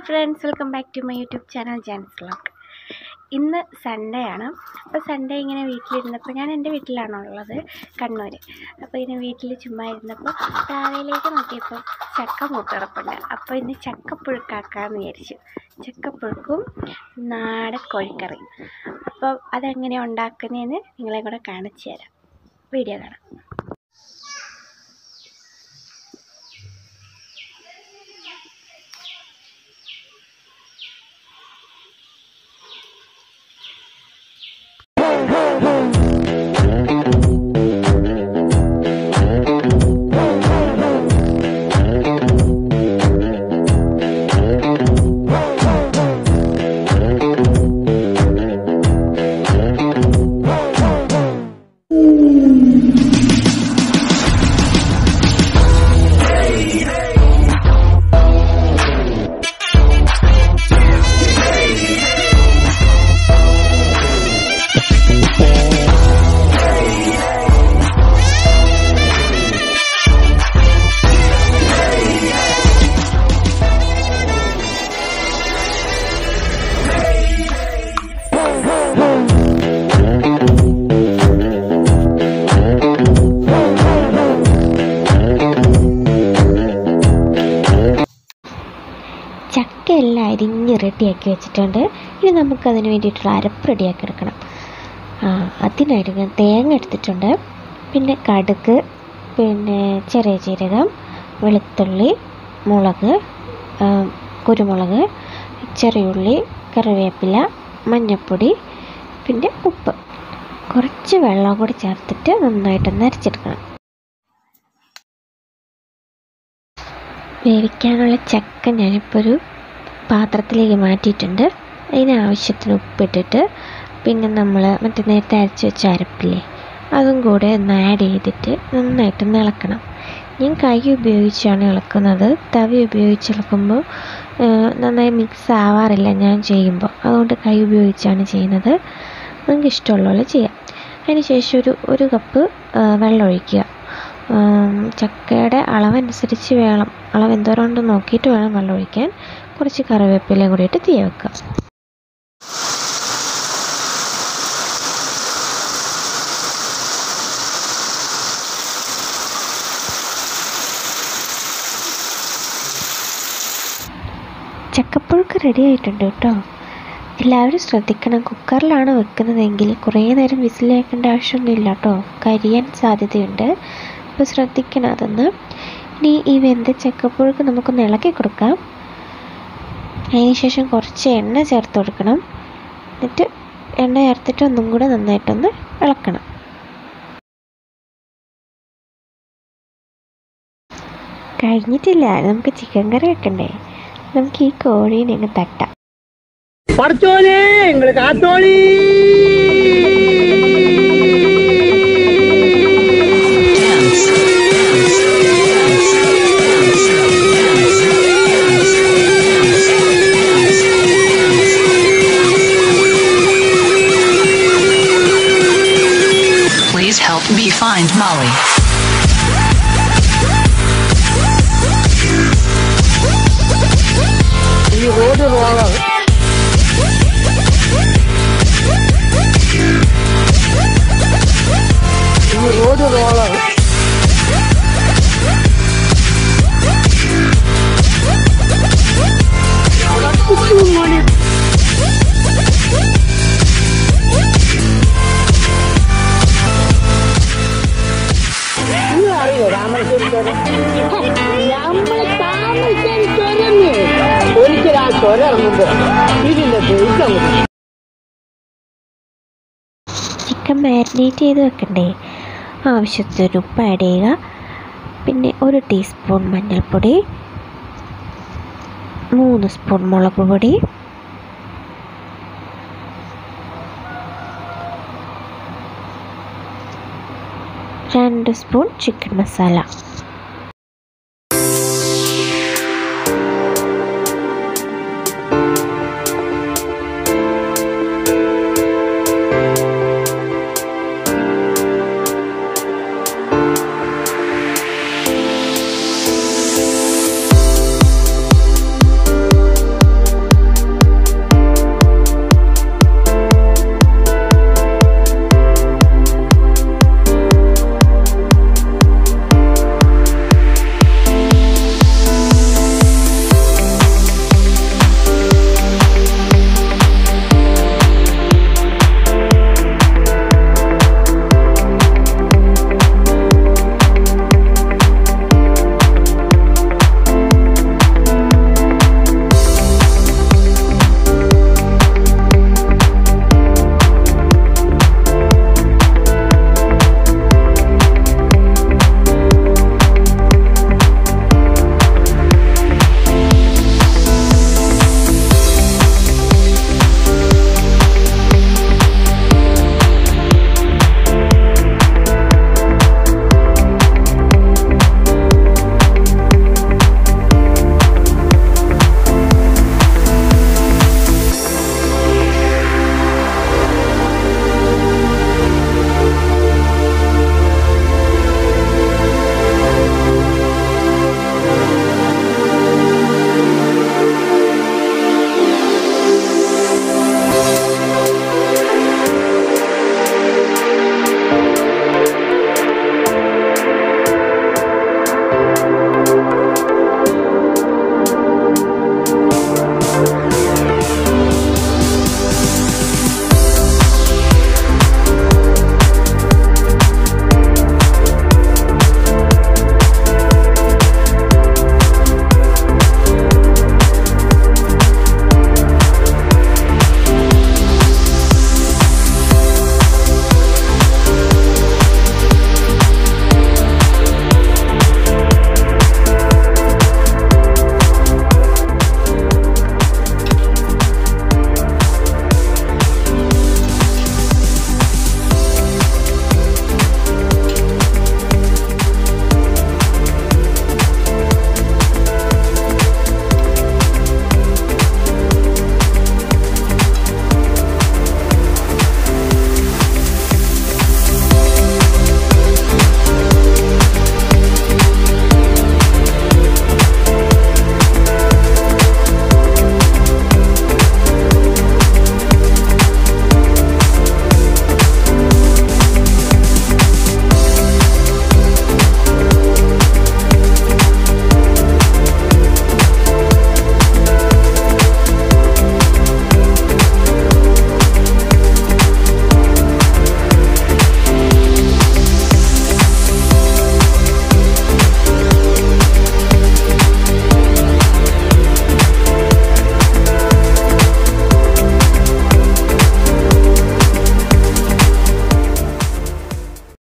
Friends welcome back to my YouTube channel Jans vlog ഇന്ന് Sunday ആണ് അപ്പോൾ സൺഡേ ഇങ്ങനെ വീട്ടിലിരുന്നപ്പോൾ ഞാൻ എൻ്റെ വീട്ടിലാണ് ഉള്ളത് കണ്ണൂർ അപ്പോൾ ഇങ്ങനെ വീട്ടിൽ ചുമ്മാ ഇരുന്നപ്പോൾ താഴേലേക്ക് നോക്കിയപ്പോൾ ചക്ക മൂക്കിടപ്പുണ്ട് അപ്പോൾ ഇന്ന് ചക്കപ്പുഴുക്കാക്കാമെന്ന് വിചാരിച്ചു ചക്കപ്പുഴുക്കും നാടൻ കോഴിക്കറിയും അപ്പോൾ അതെങ്ങനെയാണ് ഉണ്ടാക്കുന്നതെന്ന് നിങ്ങളെ കൂടെ കാണിച്ചു തരാം വീഡിയോ കാണാം ചക്കയെല്ലാം അരിഞ്ഞ് റെഡിയാക്കി വെച്ചിട്ടുണ്ട് ഇനി നമുക്കതിന് വേണ്ടിയിട്ടുള്ള അരപ്പ് റെഡിയാക്കി എടുക്കണം ആ അതിനായിട്ട് ഞാൻ തേങ്ങ എടുത്തിട്ടുണ്ട് പിന്നെ കടുക് പിന്നെ ചെറിയ ജീരകം വെളുത്തുള്ളി മുളക് ആ, കുരുമുളക് ചെറിയുള്ളി കറിവേപ്പില മഞ്ഞൾപ്പൊടി പിന്നെ ഉപ്പ് കുറച്ച് വെള്ളം കൂടി ചേർത്തിട്ട് നന്നായിട്ടൊന്ന് അരച്ചെടുക്കണം വേവിക്കാനുള്ള ചക്ക ഞാനിപ്പോൾ ഒരു പാത്രത്തിലേക്ക് മാറ്റിയിട്ടുണ്ട് അതിന് ആവശ്യത്തിന് ഉപ്പിട്ടിട്ട് പിന്നെ നമ്മൾ മറ്റേ നേരത്തെ അരച്ച് വെച്ച അരപ്പില്ലേ അതും കൂടെ ഒന്ന് ആഡ് ചെയ്തിട്ട് നന്നായിട്ടൊന്ന് ഇളക്കണം ഞാൻ കൈ ഉപയോഗിച്ചാണ് ഇളക്കുന്നത് തവി ഉപയോഗിച്ച് ഇളക്കുമ്പോൾ ആ, നന്നായി മിക്സ് ആവാറില്ല ഞാൻ ചെയ്യുമ്പോൾ അതുകൊണ്ട് കൈ ഉപയോഗിച്ചാണ് ചെയ്യുന്നത് നിങ്ങൾക്ക് ഇഷ്ടമുള്ള പോലെ ചെയ്യാം അതിന് ശേഷം ഒരു ഒരു കപ്പ് ആ, വെള്ളം ഒഴിക്കുക ആം, ചക്കയുടെ അളവനുസരിച്ച് വേണം അളവ് എന്തോരം ഉണ്ടെന്ന് നോക്കിയിട്ട് വേണം വെള്ളം ഒഴിക്കാൻ കുറച്ച് കറിവേപ്പിലയും കൂടി ഇട്ട് തീ വെക്കുക ചക്കപ്പുഴുക്ക് റെഡി ആയിട്ടുണ്ട് കേട്ടോ എല്ലാവരും ശ്രദ്ധിക്കണം കുക്കറിലാണ് വെക്കുന്നതെങ്കിൽ കുറേ നേരം വിസിലേക്കേണ്ട ആവശ്യമൊന്നുമില്ല കേട്ടോ കരിയാൻ സാധ്യതയുണ്ട് അപ്പോൾ ശ്രദ്ധിക്കണം അതൊന്ന് ഇനി ഈ വെന്ത ചക്കപ്പുഴുക്ക് നമുക്കൊന്ന് ഇളക്കി കൊടുക്കാം അതിന് ശേഷം കുറച്ച് എണ്ണ ചേർത്ത് കൊടുക്കണം എന്നിട്ട് എണ്ണ ചേർത്തിട്ട് ഒന്നും കൂടെ നന്നായിട്ടൊന്ന് ഇളക്കണം കഴിഞ്ഞിട്ടില്ല നമുക്ക് ചിക്കൻ കറി വെക്കണ്ടേ നമുക്ക് ഈ കോഴീനെ അങ്ങ് തട്ടാം படைச்சோனே எங்களுக்கு காத்தோழி Please help me find Molly. ഈ റോഡ് റോളാണ് ഈ റോഡ് റോളാണ് അറിയോ രാമശ്ശേരി ചുരം നമ്മളെ താമരശ്ശേരി ചുരന്ന് ഒരിക്കൽ ആ ചുരം ഇറങ്ങുമ്പോ ഇതിന്റെ ബേസ് ചിക്കൻ മാരിനേറ്റ് ചെയ്ത് വെക്കണ്ടേ ആവശ്യത്തിന് ഉപ്പ് ആഡ് ചെയ്യുക പിന്നെ ഒരു ടീസ്പൂൺ മഞ്ഞൾപ്പൊടി മൂന്ന് സ്പൂൺ മുളക് പൊടി രണ്ട് സ്പൂൺ ചിക്കൻ മസാല